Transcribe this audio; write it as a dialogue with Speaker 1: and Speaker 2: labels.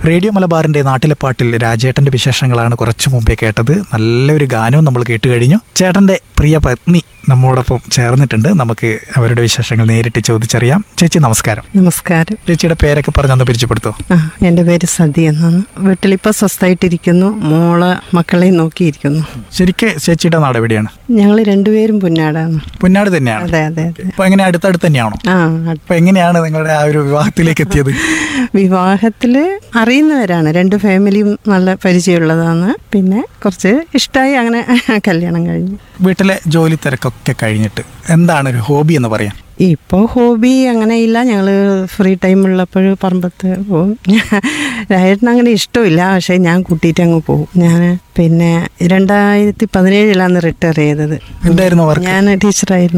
Speaker 1: radio മലബാറിന്റെ നാട്ടിലെ പാട്ടിൽ രാജേട്ടന്റെ വിശേഷങ്ങളാണ് കുറച്ചു മുമ്പേ കേട്ടത് നല്ലൊരു ഗാനവും നമ്മൾ കേട്ട് കഴിഞ്ഞു ചേട്ടന്റെ പ്രിയ പത്നി നമ്മോടൊപ്പം ചേർന്നിട്ടുണ്ട് നമുക്ക് അവരുടെ വിശേഷങ്ങൾ നേരിട്ട് ചോദിച്ചറിയാം ചേച്ചി നമസ്കാരം
Speaker 2: നമസ്കാരം
Speaker 1: ചേച്ചിയുടെ പേരൊക്കെ പറഞ്ഞൊന്ന് പരിചയപ്പെടുത്തോ
Speaker 2: ആ എൻ്റെ പേര് സതി എന്നാണ് വീട്ടിലിപ്പോൾ സ്വസ്ഥമായിട്ടിരിക്കുന്നു മോള് മക്കളെ നോക്കിയിരിക്കുന്നു
Speaker 1: ശരിക്ക് ചേച്ചിയുടെ നാട് എവിടെയാണ്
Speaker 2: ഞങ്ങൾ രണ്ടുപേരും പുന്നാടാണ്
Speaker 1: പുന്നാട് തന്നെയാണ്
Speaker 2: അതെ അതെ അതെ
Speaker 1: അപ്പൊ എങ്ങനെ അടുത്തടുത്ത് തന്നെയാണോ
Speaker 2: ആ
Speaker 1: അപ്പൊ എങ്ങനെയാണ് നിങ്ങളുടെ ആ ഒരു വിവാഹത്തിലേക്ക് എത്തിയത്
Speaker 2: വിവാഹത്തിൽ അറിയുന്നവരാണ് രണ്ട് ഫാമിലിയും നല്ല പരിചയമുള്ളതാണ് പിന്നെ കുറച്ച് ഇഷ്ടമായി അങ്ങനെ കല്യാണം കഴിഞ്ഞു
Speaker 1: വീട്ടിലെ ജോലി തിരക്കൊക്കെ കഴിഞ്ഞിട്ട് എന്താണ് ഒരു ഹോബി എന്ന് പറയാം
Speaker 2: ഇപ്പോൾ ഹോബി അങ്ങനെയില്ല ഞങ്ങൾ ഫ്രീ ടൈം ഉള്ളപ്പോൾ പറമ്പത്ത് പോവും രായേട്ടന് അങ്ങനെ ഇഷ്ടമില്ല പക്ഷേ ഞാൻ കൂട്ടിയിട്ട് അങ്ങ് പോകും ഞാൻ പിന്നെ രണ്ടായിരത്തി പതിനേഴിലാണ് റിട്ടയർ ചെയ്തത്
Speaker 1: എന്തായിരുന്നു വർക്ക്
Speaker 2: ഞാൻ ടീച്ചറായിരുന്നു